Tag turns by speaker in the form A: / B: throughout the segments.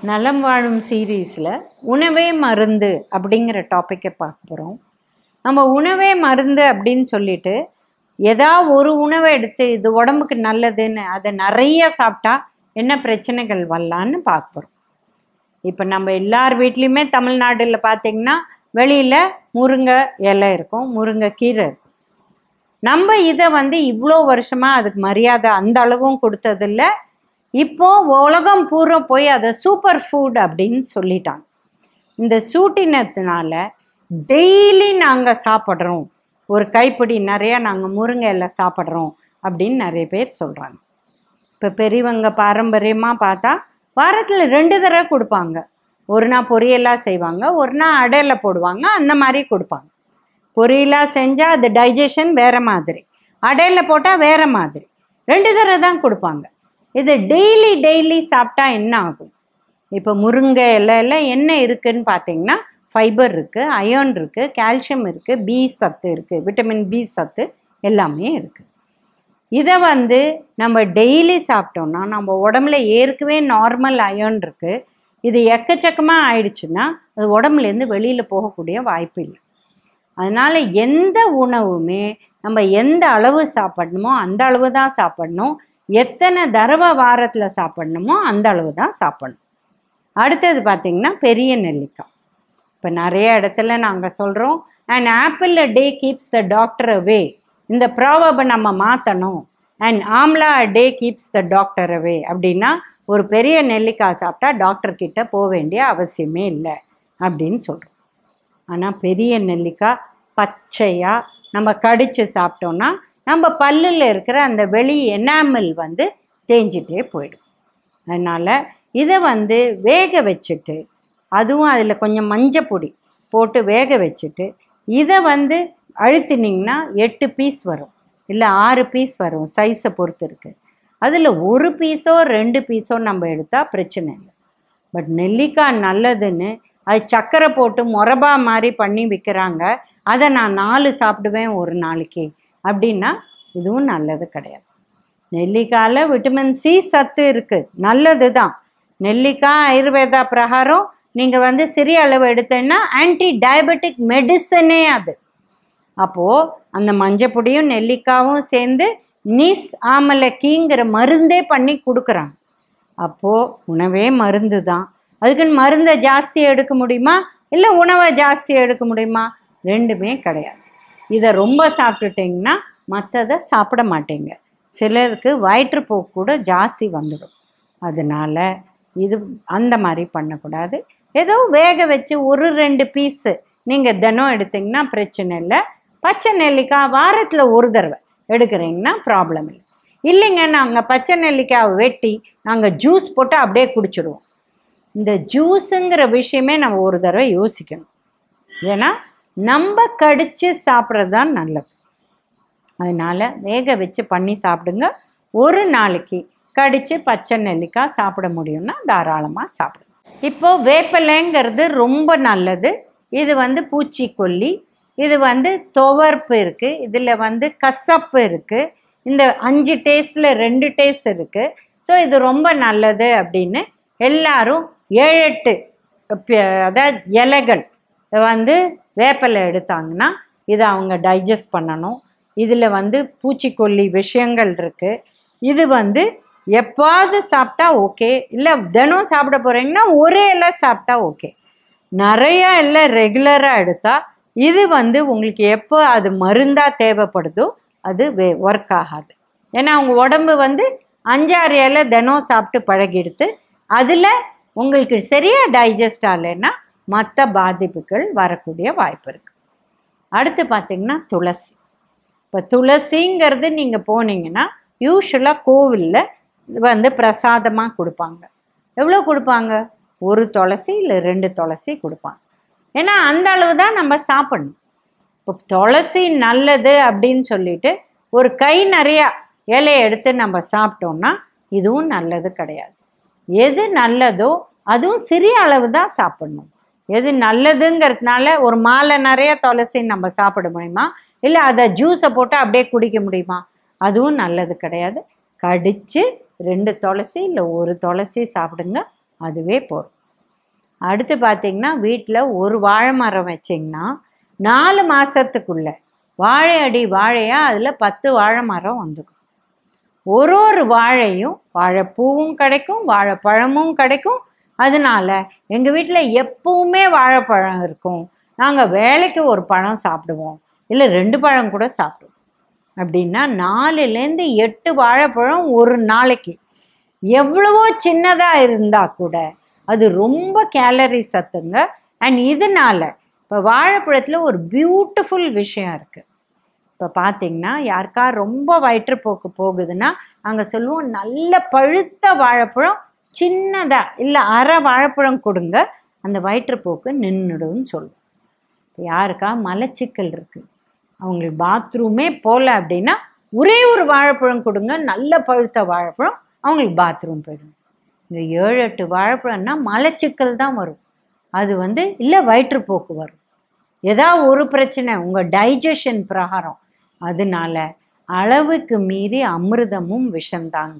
A: நலம் வாழும் சீரீஸில் உணவே மருந்து அப்படிங்கிற டாப்பிக்கை பார்க்க போகிறோம் நம்ம உணவே மருந்து அப்படின்னு சொல்லிட்டு ஏதா ஒரு உணவை எடுத்து இது உடம்புக்கு நல்லதுன்னு அதை நிறைய சாப்பிட்டா என்ன பிரச்சனைகள் வரலான்னு பார்க்க போகிறோம் இப்போ நம்ம எல்லார் வீட்லேயுமே தமிழ்நாட்டில் பார்த்தீங்கன்னா வெளியில் முருங்கை இலை இருக்கும் முருங்கை கீரை இருக்கும் நம்ம இதை வந்து இவ்வளோ வருஷமாக அதுக்கு மரியாதை அந்த அளவும் கொடுத்ததில்ல இப்போ உலகம் பூரா போய் அதை சூப்பர் ஃபுட் அப்படின்னு சொல்லிட்டாங்க இந்த சூட்டினத்தினால டெய்லி நாங்கள் சாப்பிட்றோம் ஒரு கைப்பிடி நிறையா நாங்கள் முருங்கை இலை சாப்பிட்றோம் அப்படின்னு நிறைய பேர் சொல்கிறாங்க இப்போ பெரியவங்க பாரம்பரியமாக பார்த்தா வாரத்தில் ரெண்டு தடவை கொடுப்பாங்க ஒரு நாள் பொரியலாக செய்வாங்க ஒரு நாள் அடையில் போடுவாங்க அந்த மாதிரி கொடுப்பாங்க பொரியலாக செஞ்சால் அது டைஜஷன் வேறு மாதிரி அடையில் போட்டால் வேறு மாதிரி ரெண்டு தடவை தான் கொடுப்பாங்க இது டெய்லி டெய்லி சாப்பிட்டா என்ன ஆகும் இப்போ முருங்கை இலையில என்ன இருக்குன்னு பார்த்தீங்கன்னா ஃபைபர் இருக்குது அயர்ன் இருக்குது கால்சியம் இருக்குது பி சத்து இருக்குது விட்டமின் பி சத்து எல்லாமே இருக்குது இதை வந்து நம்ம டெய்லி சாப்பிட்டோம்னா நம்ம உடம்புல ஏற்கனவே நார்மல் அயர்ன் இருக்குது இது எக்கச்சக்கமாக ஆயிடுச்சுன்னா அது உடம்புலேருந்து வெளியில் போகக்கூடிய வாய்ப்பு இல்லை அதனால் எந்த உணவுமே நம்ம எந்த அளவு சாப்பிடணுமோ அந்த அளவு தான் சாப்பிடணும் எத்தனை தடவை வாரத்தில் சாப்பிடணுமோ அந்த அளவு தான் சாப்பிடணும் அடுத்தது பார்த்திங்கன்னா பெரிய நெல்லிக்காய் இப்போ நிறைய இடத்துல நாங்கள் சொல்கிறோம் and apple a day keeps the doctor away இந்த ப்ராவபை நம்ம மாற்றணும் and amla a day keeps the doctor away அப்படின்னா ஒரு பெரிய நெல்லிக்காய் சாப்பிட்டா டாக்டர் கிட்ட போக வேண்டிய அவசியமே இல்லை அப்படின்னு சொல்கிறோம் ஆனால் பெரிய நெல்லிக்காய் பச்சையாக நம்ம கடித்து சாப்பிட்டோன்னா நம்ம பல்லில் இருக்கிற அந்த வெளி எனாமல் வந்து தேஞ்சிட்டே போயிடும் அதனால் இதை வந்து வேக வச்சுட்டு அதுவும் அதில் கொஞ்சம் மஞ்சள் பொடி போட்டு வேக வச்சுட்டு இதை வந்து அழுத்தினீங்கன்னா எட்டு பீஸ் வரும் இல்லை ஆறு பீஸ் வரும் சைஸை பொறுத்து இருக்குது அதில் ஒரு பீஸோ ரெண்டு பீஸோ நம்ம எடுத்தால் பிரச்சனை இல்லை பட் நெல்லிக்காய் நல்லதுன்னு அது சர்க்கரை போட்டு முரபா மாதிரி பண்ணி விற்கிறாங்க அதை நான் நாலு சாப்பிடுவேன் ஒரு நாளைக்கு அப்படின்னா இதுவும் நல்லது கிடையாது நெல்லிக்காயில் விட்டமின் சி சத்து இருக்குது நல்லது தான் நெல்லிக்காய் ஆயுர்வேதா பிரகாரம் நீங்கள் வந்து சிறிய அளவு எடுத்தீங்கன்னா ஆன்டி டயபெட்டிக் மெடிசனே அது அப்போது அந்த மஞ்சப்பொடியும் நெல்லிக்காவும் சேர்ந்து நீஸ் ஆமலக்கிங்கிற மருந்தே பண்ணி கொடுக்குறாங்க அப்போது உணவே மருந்து தான் அதுக்குன்னு மருந்தை ஜாஸ்தி எடுக்க முடியுமா இல்லை உணவை ஜாஸ்தி எடுக்க முடியுமா ரெண்டுமே கிடையாது இதை ரொம்ப சாப்பிட்டுட்டிங்கன்னா மற்றதை சாப்பிட மாட்டீங்க சிலருக்கு வயிற்றுப்போக்கு கூட ஜாஸ்தி வந்துடும் அதனால் இது அந்த மாதிரி பண்ணக்கூடாது ஏதோ வேக வச்சு ஒரு ரெண்டு பீஸு நீங்கள் தினம் எடுத்திங்கன்னா பிரச்சனை இல்லை பச்சை நெல்லிக்காய் வாரத்தில் ஒரு தடவை எடுக்கிறீங்கன்னா ப்ராப்ளம் இல்லை இல்லைங்க நாங்கள் பச்சை நெல்லிக்காவை வெட்டி நாங்கள் ஜூஸ் போட்டு அப்படியே குடிச்சிடுவோம் இந்த ஜூஸுங்கிற விஷயமே நம்ம ஒரு தடவை யோசிக்கணும் ஏன்னா நம்ம கடித்து சாப்பிட்றது தான் நல்லது அதனால் வேக வச்சு பண்ணி சாப்பிடுங்க ஒரு நாளைக்கு கடித்து பச்சை நெல்லிக்காய் சாப்பிட முடியும்னா தாராளமாக சாப்பிடுங்க இப்போது வேப்பிலைங்கிறது ரொம்ப நல்லது இது வந்து பூச்சிக்கொல்லி இது வந்து துவர்ப்பு இருக்குது இதில் வந்து கசப்பு இருக்குது இந்த அஞ்சு டேஸ்ட்டில் ரெண்டு டேஸ்ட் இருக்குது ஸோ இது ரொம்ப நல்லது அப்படின்னு எல்லாரும் ஏழு எட்டு அதாவது இலைகள் வந்து வேப்பிலை எடுத்தாங்கன்னா இதை அவங்க டைஜஸ்ட் பண்ணணும் இதில் வந்து பூச்சிக்கொல்லி விஷயங்கள் இருக்குது இது வந்து எப்பாவது சாப்பிட்டா ஓகே இல்லை தினம் சாப்பிட போகிறீங்கன்னா ஒரே இலை சாப்பிட்டா ஓகே நிறையா இல்லை ரெகுலராக எடுத்தால் இது வந்து உங்களுக்கு எப்போ அது மருந்தாக தேவைப்படுதோ அது வே ஒர்க் ஆகாது ஏன்னா அவங்க உடம்பு வந்து அஞ்சாறு இலை தினம் சாப்பிட்டு பழகிடுத்து அதில் உங்களுக்கு சரியாக டைஜஸ்ட் ஆகலைன்னா மற்ற பாதிப்புகள் வரக்கூடிய வாய்ப்பு இருக்குது அடுத்து பார்த்திங்கன்னா துளசி இப்போ துளசிங்கிறது நீங்கள் போனீங்கன்னா யூஸ்வலாக கோவிலில் வந்து பிரசாதமாக கொடுப்பாங்க எவ்வளோ கொடுப்பாங்க ஒரு துளசி இல்லை ரெண்டு துளசி கொடுப்பாங்க ஏன்னா அந்த அளவு தான் நம்ம சாப்பிடணும் இப்போ துளசி நல்லது அப்படின்னு சொல்லிட்டு ஒரு கை நிறையா இலையை எடுத்து நம்ம சாப்பிட்டோம்னா இதுவும் நல்லது கிடையாது எது நல்லதோ அதுவும் சிறிய அளவு தான் சாப்பிடணும் எது நல்லதுங்கிறதுனால ஒரு மாலை நிறைய துளசி நம்ம சாப்பிட முடியுமா இல்லை அதை ஜூஸை போட்டு அப்படியே குடிக்க முடியுமா அதுவும் நல்லது கிடையாது கடித்து ரெண்டு துளசி இல்லை ஒரு துளசி சாப்பிடுங்க அதுவே போதும் அடுத்து பார்த்தீங்கன்னா வீட்டில் ஒரு வாழை மரம் வச்சிங்கன்னா நாலு மாதத்துக்குள்ள வாழை அடி வாழையாக அதில் பத்து வாழை மரம் வந்துடும் ஒரு ஒரு வாழையும் வாழைப்பூவும் கிடைக்கும் வாழைப்பழமும் கிடைக்கும் அதனால எங்கள் வீட்டில் எப்பவுமே வாழைப்பழம் இருக்கும் நாங்கள் வேலைக்கு ஒரு பழம் சாப்பிடுவோம் இல்லை ரெண்டு பழம் கூட சாப்பிடுவோம் அப்படின்னா நாலுலேருந்து எட்டு வாழைப்பழம் ஒரு நாளைக்கு எவ்வளவோ சின்னதாக இருந்தால் கூட அது ரொம்ப கேலரி சத்துங்க அண்ட் இதனால இப்போ வாழைப்பழத்தில் ஒரு பியூட்டிஃபுல் விஷயம் இருக்குது இப்போ பார்த்தீங்கன்னா யாருக்கா ரொம்ப வயிற்றுப்போக்கு போகுதுன்னா நாங்கள் சொல்லுவோம் நல்ல பழுத்த வாழைப்பழம் சின்னதாக இல்லை அரை வாழைப்பழம் கொடுங்க அந்த வயிற்றுப்போக்கு நின்றுடும்னு சொல்லுவோம் இப்போ யாருக்கா மலச்சிக்கல் இருக்குது அவங்களுக்கு பாத்ரூமே போகல அப்படின்னா ஒரே ஒரு வாழைப்பழம் கொடுங்க நல்ல பழுத்த வாழைப்பழம் அவங்களுக்கு பாத்ரூம் போயிடும் இந்த ஏழு எட்டு வாழைப்பழம்னா மலச்சிக்கல் தான் வரும் அது வந்து இல்லை வயிற்றுப்போக்கு வரும் ஏதாவது ஒரு பிரச்சனை உங்கள் டைஜஷன் பிரகாரம் அதனால அளவுக்கு மீறி அமிர்தமும் விஷம்தாங்க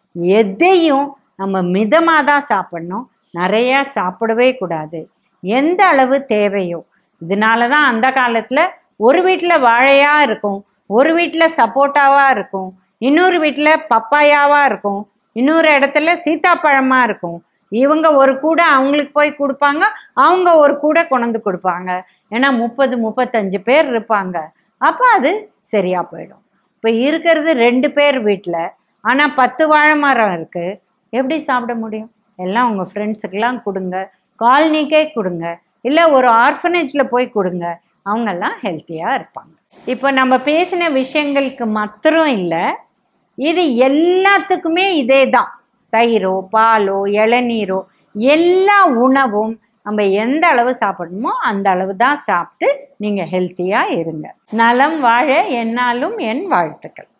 A: எதையும் நம்ம மிதமாக தான் சாப்பிடணும் நிறையா சாப்பிடவே கூடாது எந்த அளவு தேவையோ இதனால தான் அந்த காலத்தில் ஒரு வீட்டில் வாழையாக இருக்கும் ஒரு வீட்டில் சப்போட்டாவாக இருக்கும் இன்னொரு வீட்டில் பப்பாயாவாக இருக்கும் இன்னொரு இடத்துல சீத்தாப்பழமாக இருக்கும் இவங்க ஒரு கூடை அவங்களுக்கு போய் கொடுப்பாங்க அவங்க ஒரு கூடை கொண்டாந்து கொடுப்பாங்க ஏன்னா முப்பது முப்பத்தஞ்சு பேர் இருப்பாங்க அப்போ அது சரியாக போயிடும் இப்போ இருக்கிறது ரெண்டு பேர் வீட்டில் ஆனால் பத்து வாழை மரம் இருக்குது எப்படி சாப்பிட முடியும் எல்லாம் உங்கள் ஃப்ரெண்ட்ஸுக்கெல்லாம் கொடுங்க காலனிக்கே கொடுங்க இல்லை ஒரு ஆர்ஃபனேஜில் போய் கொடுங்க அவங்கெல்லாம் ஹெல்த்தியாக இருப்பாங்க இப்போ நம்ம பேசின விஷயங்களுக்கு மாத்திரம் இல்லை இது எல்லாத்துக்குமே இதே தான் தயிரோ பாலோ இளநீரோ எல்லா உணவும் நம்ம எந்த அளவு சாப்பிடணுமோ அந்த அளவு தான் சாப்பிட்டு நீங்கள் ஹெல்த்தியாக இருங்க நலம் வாழ என்னாலும் என் வாழ்த்துக்கள்